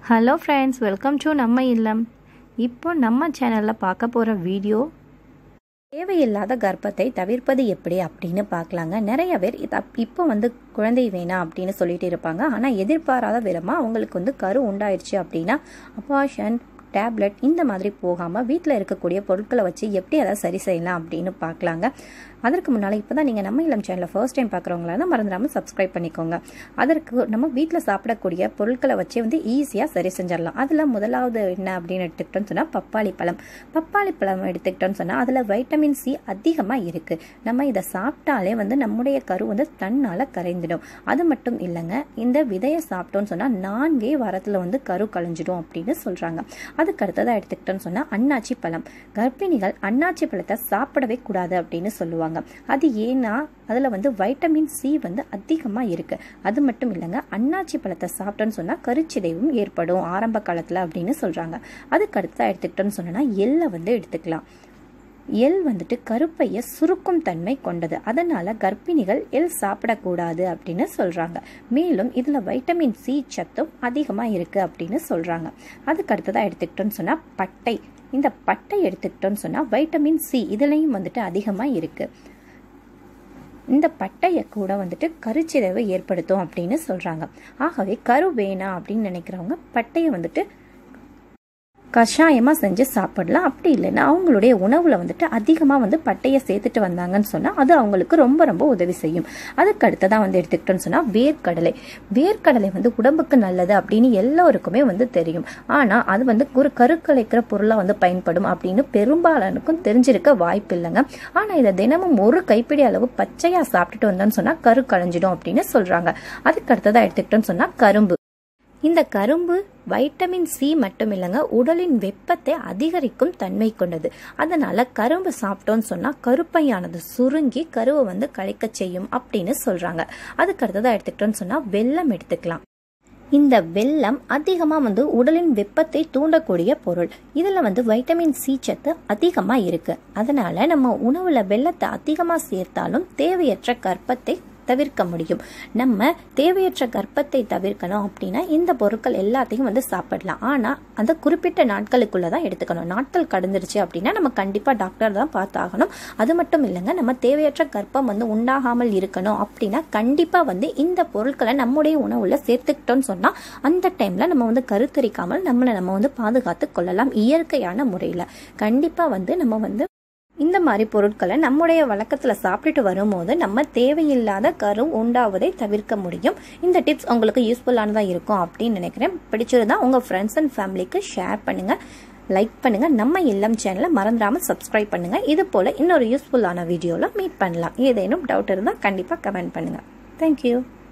hello friends welcome to நம்ம இல்லம் இப்போ நம்ம சேனலில் பார்க்க போகிற வீடியோ தேவையில்லாத கர்ப்பத்தை தவிர்ப்பது எப்படி அப்படின்னு பார்க்கலாங்க நிறைய பேர் இத இப்போ வந்து குழந்தை வேணாம் அப்படின்னு சொல்லிட்டு இருப்பாங்க ஆனால் எதிர்பாராத விதமாக அவங்களுக்கு வந்து கரு உண்டாயிருச்சு அப்படின்னா அபாஷன் டேப்லெட் இந்த மாதிரி போகாமல் வீட்டில் இருக்கக்கூடிய பொருட்களை வச்சு எப்படி அதை சரி செய்யலாம் அப்படின்னு பார்க்கலாங்க அதற்கு முன்னால் இப்போ தான் நீங்கள் நம்ம இளம் சேனலை ஃபர்ஸ்ட் டைம் பார்க்குறவங்களா தான் மறந்துடாமல் சப்ஸ்கிரைப் பண்ணிக்கோங்க அதற்கு நம்ம வீட்டில் சாப்பிடக்கூடிய பொருட்களை வச்சே வந்து ஈஸியாக சரி செஞ்சிடலாம் அதில் முதலாவது என்ன அப்படின்னு எடுத்துக்கிட்டோம்னு சொன்னால் பப்பாளி பழம் பப்பாளி பழம் எடுத்துக்கிட்டோம்னு சொன்னால் அதில் வைட்டமின் சி அதிகமாக இருக்குது நம்ம இதை சாப்பிட்டாலே வந்து நம்முடைய கரு வந்து தன்னால் கரைந்துடும் அது மட்டும் இல்லைங்க இந்த விதையை சாப்பிட்டோம்னு சொன்னால் நான்கே வாரத்தில் வந்து கரு கலைஞ்சிடும் அப்படின்னு சொல்கிறாங்க அதுக்கு அடுத்ததாக எடுத்துக்கிட்டோம்னு சொன்னால் அன்னாச்சி பழம் கர்ப்பிணிகள் அன்னாச்சி பழத்தை சாப்பிடவே கூடாது அப்படின்னு சொல்லுவாங்க அது ஏன்னா அதில் வந்து வைட்டமின் சி வந்து அதிகமாக இருக்குது அது மட்டும் இல்லைங்க அன்னாச்சி பழத்தை சாப்பிட்டோன்னு சொன்னால் கருச்சிதைவும் ஏற்படும் ஆரம்ப காலத்தில் அப்படின்னு சொல்கிறாங்க அதுக்கு அடுத்ததாக எடுத்துக்கிட்டோம்னு சொன்னோன்னா எள்ளை வந்து எடுத்துக்கலாம் எள் வந்துட்டு கருப்பைய சுருக்கும் தன்மை கொண்டது அதனால கர்ப்பிணிகள் எள் சாப்பிடக்கூடாது அப்படின்னு சொல்றாங்க மேலும் இதுல வைட்டமின் சி சத்தும் அதிகமா இருக்கு அப்படின்னு சொல்றாங்க அதுக்கு அடுத்ததா எடுத்துக்கிட்டோம்னு சொன்னா பட்டை இந்த பட்டை எடுத்துக்கிட்டோம்னு சொன்னா வைட்டமின் சி இதுலயும் வந்துட்டு அதிகமா இருக்கு இந்த பட்டையை கூட வந்துட்டு கருச்சிதைவை ஏற்படுத்தும் அப்படின்னு சொல்றாங்க ஆகவே கரு வேணாம் அப்படின்னு நினைக்கிறவங்க பட்டையை வந்துட்டு கஷாயமாக செஞ்சு சாப்பிடலாம் அப்படி இல்லைன்னா அவங்களுடைய உணவில் வந்துட்டு அதிகமாக வந்து பட்டையை சேர்த்துட்டு வந்தாங்கன்னு சொன்னால் அது அவங்களுக்கு ரொம்ப ரொம்ப உதவி செய்யும் அதுக்கு அடுத்ததான் வந்து எடுத்துக்கிட்டோன்னு சொன்னால் வேர்க்கடலை வேர்க்கடலை வந்து உடம்புக்கு நல்லது அப்படின்னு எல்லோருக்குமே வந்து தெரியும் ஆனால் அது வந்து ஒரு கருக்கலைக்கிற பொருளாக வந்து பயன்படும் அப்படின்னு பெரும்பாலானுக்கும் தெரிஞ்சிருக்க வாய்ப்பு இல்லைங்க ஆனால் இதை தினமும் ஒரு கைப்பிடி அளவு பச்சையாக சாப்பிட்டுட்டு வந்தோம்னு சொன்னால் கரு களைஞ்சிடும் அப்படின்னு சொல்கிறாங்க அதுக்கு அடுத்ததாக எடுத்துக்கிட்டோன்னு சொன்னால் கரும்பு இந்த கரும்பு வைட்டமின் சி மட்டும் இல்லைங்க உடலின் வெப்பத்தை அதிகரிக்கும் தன்மை கொண்டது அதனால கரும்பு சாப்பிட்டோம்னு சொன்னா கருப்பையானது சுருங்கி கருவை வந்து கழிக்க செய்யும் அப்படின்னு சொல்றாங்க அதுக்கு அடுத்ததா எடுத்துக்கிட்டோம்னு சொன்னா வெல்லம் எடுத்துக்கலாம் இந்த வெல்லம் அதிகமாக வந்து உடலின் வெப்பத்தை தூண்டக்கூடிய பொருள் இதில் வந்து வைட்டமின் சி சத்து அதிகமாக இருக்கு அதனால நம்ம உணவுல வெள்ளத்தை அதிகமாக சேர்த்தாலும் தேவையற்ற கற்பத்தை தவிர்க்க முடியும் நம்ம தேவையற்ற கர்ப்பத்தை தவிர்க்கணும் அப்படின்னா இந்த பொருட்கள் எல்லாத்தையும் வந்து சாப்பிடலாம் ஆனால் அந்த குறிப்பிட்ட நாட்களுக்குள்ள தான் எடுத்துக்கணும் நாட்கள் கடந்துருச்சு அப்படின்னா நம்ம கண்டிப்பாக டாக்டர் தான் பார்த்தாகணும் அது மட்டும் இல்லைங்க நம்ம தேவையற்ற கர்ப்பம் வந்து உண்டாகாமல் இருக்கணும் அப்படின்னா கண்டிப்பாக வந்து இந்த பொருட்களை நம்முடைய உணவுல சேர்த்துக்கிட்டோம்னு சொன்னால் அந்த டைமில் நம்ம வந்து கருத்தரிக்காமல் நம்மளை நம்ம வந்து பாதுகாத்து கொள்ளலாம் இயற்கையான முறையில் கண்டிப்பாக வந்து நம்ம வந்து இந்த மாதிரி பொருட்களை நம்முடைய வழக்கத்தில் சாப்பிட்டுட்டு வரும்போது நம்ம தேவையில்லாத கரு உண்டாவதை தவிர்க்க முடியும் இந்த டிப்ஸ் உங்களுக்கு யூஸ்ஃபுல்லானதாக இருக்கும் அப்படின்னு நினைக்கிறேன் பிடிச்சிருந்தா உங்கள் ஃப்ரெண்ட்ஸ் அண்ட் ஃபேமிலிக்கு ஷேர் பண்ணுங்கள் லைக் பண்ணுங்கள் நம்ம இல்லம் சேனலை மறந்துடாமல் சப்ஸ்கிரைப் பண்ணுங்கள் இது போல் இன்னொரு யூஸ்ஃபுல்லான வீடியோவில் மீட் பண்ணலாம் ஏதேனும் டவுட் இருந்தால் கண்டிப்பாக கமெண்ட் பண்ணுங்கள் தேங்க்யூ